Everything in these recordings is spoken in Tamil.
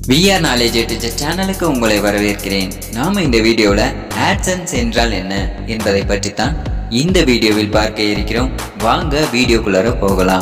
விஆர் நாலேஜ் டீச்சர் சேனலுக்கு உங்களை வரவேற்கிறேன் நாம இந்த வீடியோவில் AdSense என்றால் என்ன என்பதை பற்றி தான் இந்த வீடியோவில் பார்க்க இருக்கிறோம் வாங்க வீடியோக்குள்ளார போகலாம்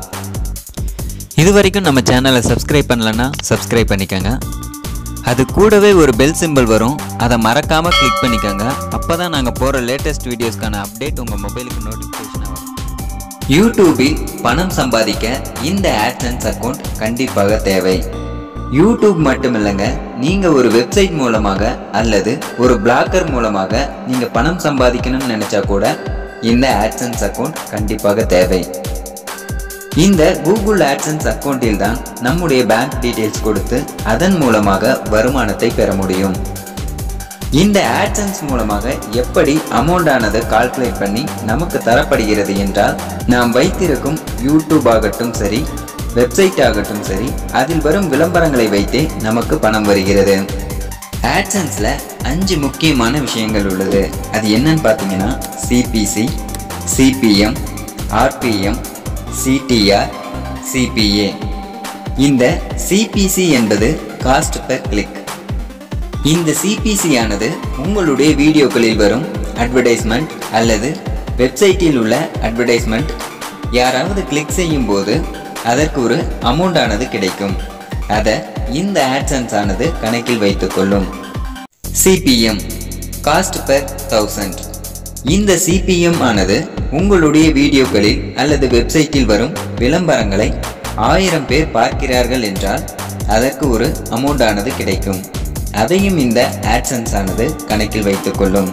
இது வரைக்கும் நம்ம சேனலை சப்ஸ்கிரைப் பண்ணலன்னா சப்ஸ்கிரைப் பண்ணிக்கோங்க அது கூடவே ஒரு பெல் சிம்பிள் வரும் அதை மறக்காம கிளிக் பண்ணிக்கோங்க அப்போ தான் நாங்கள் போகிற லேட்டஸ்ட் வீடியோஸ்க்கான அப்டேட் உங்கள் மொபைலுக்கு நோட்டிஃபிகேஷனாக வரும் யூடியூபில் பணம் சம்பாதிக்க இந்த AdSense அக்கௌண்ட் கண்டிப்பாக தேவை யூடியூப் மட்டும் இல்லைங்க நீங்கள் ஒரு வெப்சைட் மூலமாக அல்லது ஒரு பிளாக்கர் மூலமாக நீங்கள் பணம் சம்பாதிக்கணும்னு நினச்சா கூட இந்த AdSense அக்கௌண்ட் கண்டிப்பாக தேவை இந்த கூகுள் AdSense அக்கௌண்ட்டில் தான் நம்முடைய பேங்க் டீட்டெயில்ஸ் கொடுத்து அதன் மூலமாக வருமானத்தை பெற முடியும் இந்த AdSense மூலமாக எப்படி அமௌண்ட் ஆனதை கால்குலேட் பண்ணி நமக்கு தரப்படுகிறது என்றால் நாம் வைத்திருக்கும் யூடியூப் ஆகட்டும் சரி வெப்சைட் ஆகட்டும் சரி அதில் வரும் விளம்பரங்களை வைத்தே நமக்கு பணம் வருகிறது AdSenseல அஞ்சு முக்கியமான விஷயங்கள் உள்ளது அது என்னன்னு பார்த்தீங்கன்னா CPC CPM RPM CTR CPA இந்த சிபிசி என்பது காஸ்ட் பெர் கிளிக் இந்த சிபிசி ஆனது உங்களுடைய வீடியோக்களில் வரும் அட்வர்டைஸ்மெண்ட் அல்லது வெப்சைட்டில் உள்ள அட்வர்டைஸ்மெண்ட் யாராவது கிளிக் செய்யும் போது அதற்கு ஒரு அமௌண்ட் ஆனது கிடைக்கும் அதை இந்த AdSense ஆனது கணக்கில் வைத்துக்கொள்ளும் சிபிஎம் காஸ்ட் பெர் தௌசண்ட் இந்த சிபிஎம் ஆனது உங்களுடைய வீடியோக்களில் அல்லது வெப்சைட்டில் வரும் விளம்பரங்களை ஆயிரம் பேர் பார்க்கிறார்கள் என்றால் அதற்கு ஒரு அமௌண்ட் ஆனது கிடைக்கும் அதையும் இந்த AdSense ஆனது கணக்கில் வைத்துக்கொள்ளும்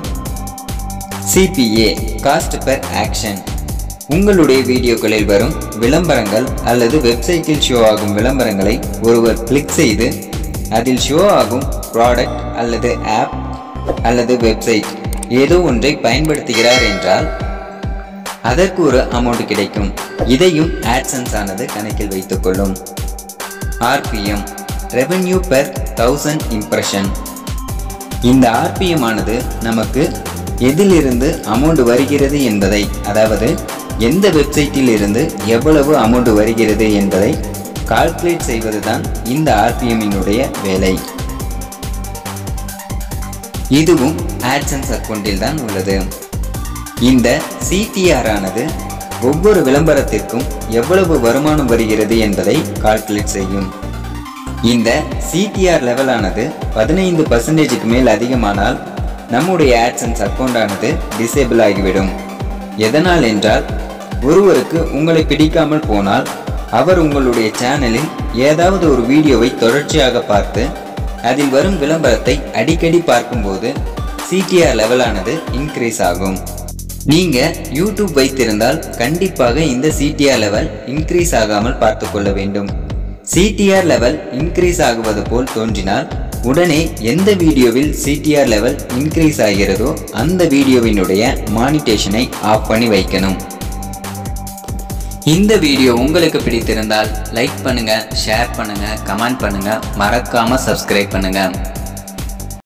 சிபிஏ காஸ்ட் பெர் ஆக்ஷன் உங்களுடைய வீடியோக்களில் வரும் விளம்பரங்கள் அல்லது வெப்சைட்டில் ஷோ ஆகும் விளம்பரங்களை ஒருவர் கிளிக் செய்து அதில் ஷோ ஆகும் ப்ராடக்ட் அல்லது ஆப் அல்லது வெப்சைட் ஏதோ ஒன்றை பயன்படுத்துகிறார் என்றால் அதற்கு ஒரு அமௌண்ட் கிடைக்கும் இதையும் AdSense ஆனது கணக்கில் வைத்துக்கொள்ளும் RPM revenue per thousand impression இந்த ஆர்பிஎம் ஆனது நமக்கு எதிலிருந்து அமௌண்ட் வருகிறது என்பதை அதாவது எந்த வெப்சைட்டில் இருந்து எவ்வளவு அமௌண்ட் வருகிறது என்பதை கால்குலேட் செய்வதுதான் இந்த ஆர்பிஎம்மினுடைய வேலை இதுவும் AdSense அக்கௌண்டில் தான் உள்ளது இந்த சிடிஆர் ஆனது ஒவ்வொரு விளம்பரத்திற்கும் எவ்வளவு வருமானம் வருகிறது என்பதை கால்குலேட் செய்யும் இந்த சிடிஆர் லெவலானது பதினைந்து பர்சன்டேஜுக்கு மேல் அதிகமானால் நம்முடைய AdSense அக்கௌண்ட் ஆனது டிசேபிள் ஆகிவிடும் எதனால் என்றால் ஒருவருக்கு உங்களை பிடிக்காமல் போனால் அவர் உங்களுடைய சேனலில் ஏதாவது ஒரு வீடியோவை தொடர்ச்சியாக பார்த்து அதில் வரும் விளம்பரத்தை அடிக்கடி பார்க்கும்போது சிடிஆர் லெவலானது இன்க்ரீஸ் ஆகும் நீங்க யூடியூப் வைத்திருந்தால் கண்டிப்பாக இந்த சிடிஆர் லெவல் இன்க்ரீஸ் ஆகாமல் பார்த்து கொள்ள வேண்டும் சிடிஆர் லெவல் இன்க்ரீஸ் ஆகுவது போல் தோன்றினால் உடனே எந்த வீடியோவில் சிடிஆர் லெவல் இன்க்ரீஸ் ஆகிறதோ அந்த வீடியோவினுடைய மானிட்டேஷனை ஆஃப் பண்ணி வைக்கணும் இந்த வீடியோ உங்களுக்கு பிடித்திருந்தால் லைக் பண்ணுங்க ஷேர் பண்ணுங்க கமெண்ட் பண்ணுங்க மறக்காம சப்ஸ்கிரைப் பண்ணுங்க